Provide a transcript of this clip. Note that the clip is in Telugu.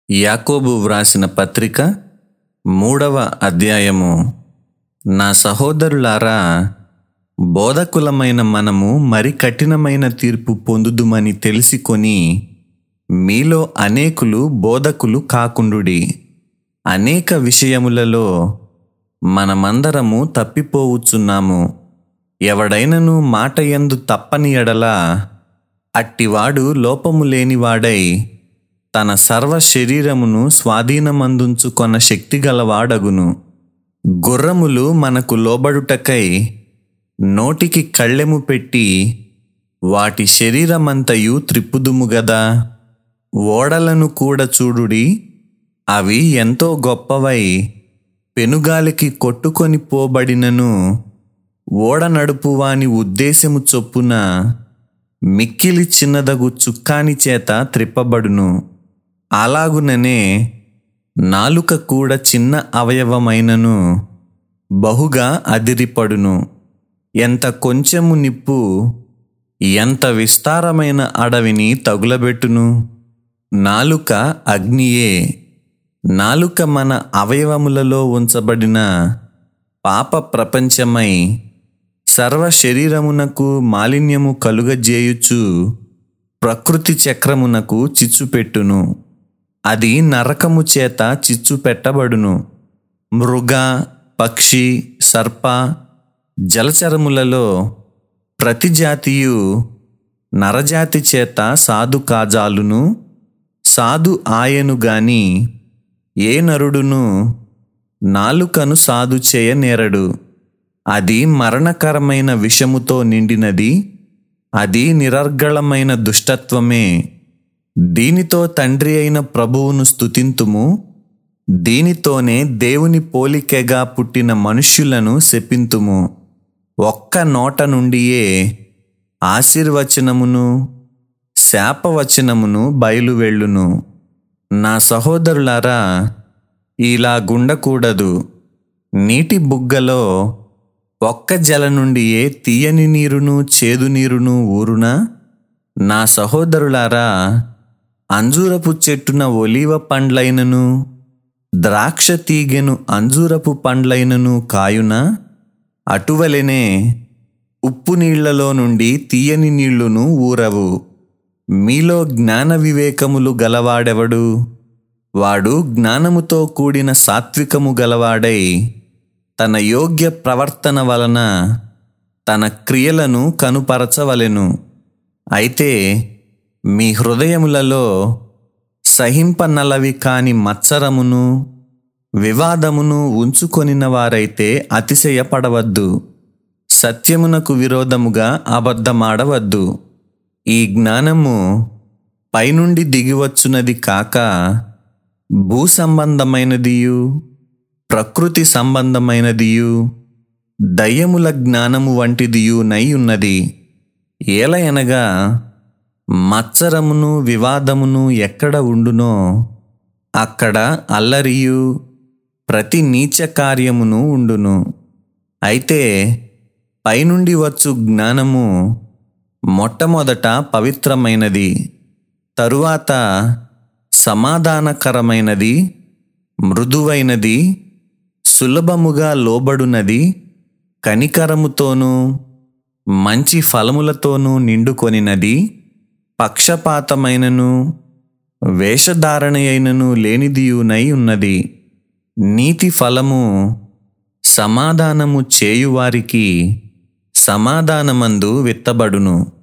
యాకోబు వ్రాసిన పత్రిక మూడవ అధ్యాయము నా సహోదరులారా బోధకులమైన మనము మరి కఠినమైన తీర్పు పొందుదుమని తెలిసికొని మీలో అనేకులు బోధకులు కాకుండుడి అనేక విషయములలో మనమందరము తప్పిపోవచ్చున్నాము ఎవడైనను మాట యందు తప్పని ఎడల అట్టివాడు లోపము లేనివాడై తన సర్వ శరీరమును స్వాధీనమందుంచుకొన్న శక్తిగలవాడగును గుర్రములు మనకు లోబడుటకై నోటికి కళ్ళెము పెట్టి వాటి శరీరమంతయు త్రిప్పుదుము గదా ఓడలను కూడా చూడుడి అవి ఎంతో గొప్పవై పెనుగాలికి కొట్టుకొని పోబడినను ఓడ నడుపువాని ఉద్దేశము చొప్పున మిక్కిలి చిన్నదగు చుక్కాని చేత త్రిప్పబడును అలాగుననే నాలుక కూడా చిన్న అవయవమైనను బహుగా అదిరిపడును ఎంత కొంచెము నిప్పు ఎంత విస్తారమైన అడవిని తగులబెట్టును నాలుక అగ్నియే నాలుక మన అవయవములలో ఉంచబడిన పాప ప్రపంచమై సర్వ శరీరమునకు మాలిన్యము కలుగజేయుచు ప్రకృతి చక్రమునకు చిచ్చుపెట్టును అది నరకము చేత చిచ్చు పెట్టబడును మృగ పక్షి సర్ప జలచరములలో ప్రతి జాతియు నరజాతి చేత సాధు కాజాలును సాధు ఆయను గాని ఏ నరుడును నాలుకను సాధు చేయనేరడు అది మరణకరమైన విషముతో నిండినది అది నిరర్గళమైన దుష్టత్వమే దీనితో తండ్రి అయిన ప్రభువును స్తుతింతుము దీనితోనే దేవుని పోలికెగా పుట్టిన మనుష్యులను శపింతుము ఒక్క నోట నుండియే ఆశీర్వచనమును శాపవచనమును బయలువెళ్ళును నా సహోదరులారా ఇలా గుండకూడదు నీటి బుగ్గలో ఒక్క జల నుండియే తీయని నీరును చేదు నీరును ఊరునా నా సహోదరులారా అంజూరపు చెట్టున ఒలీవ పండ్లైనను ద్రాక్ష తీగెను అంజూరపు పండ్లైనను కాయునా అటువలెనే ఉప్పు నీళ్లలో నుండి తీయని నీళ్లును ఊరవు మీలో జ్ఞాన వివేకములు గలవాడెవడు వాడు జ్ఞానముతో కూడిన సాత్వికము గలవాడై తన యోగ్య ప్రవర్తన వలన తన క్రియలను కనుపరచవలెను అయితే మీ హృదయములలో సహింపనలవి కాని మత్సరమును వివాదమును ఉంచుకొనిన వారైతే అతిశయపడవద్దు సత్యమునకు విరోధముగా అబద్ధమాడవద్దు ఈ జ్ఞానము పైనుండి దిగివచ్చునది కాక భూ సంబంధమైనదియు ప్రకృతి సంబంధమైనదియు దయ్యముల జ్ఞానము వంటిదియు నై ఉన్నది ఏలయనగా మత్సరమును వివాదమును ఎక్కడ ఉండునో అక్కడ అల్లరియు ప్రతి నీచ కార్యమును ఉండును అయితే పైనుండి వచ్చు జ్ఞానము మొట్టమొదట పవిత్రమైనది తరువాత సమాధానకరమైనది మృదువైనది సులభముగా లోబడునది కనికరముతోనూ మంచి ఫలములతోనూ నిండుకొనినది పక్షపాతమైనను వేషధారణ అయినను లేనిదియునై ఉన్నది నీతి ఫలము సమాధానము చేయువారికి సమాధానమందు విత్తబడును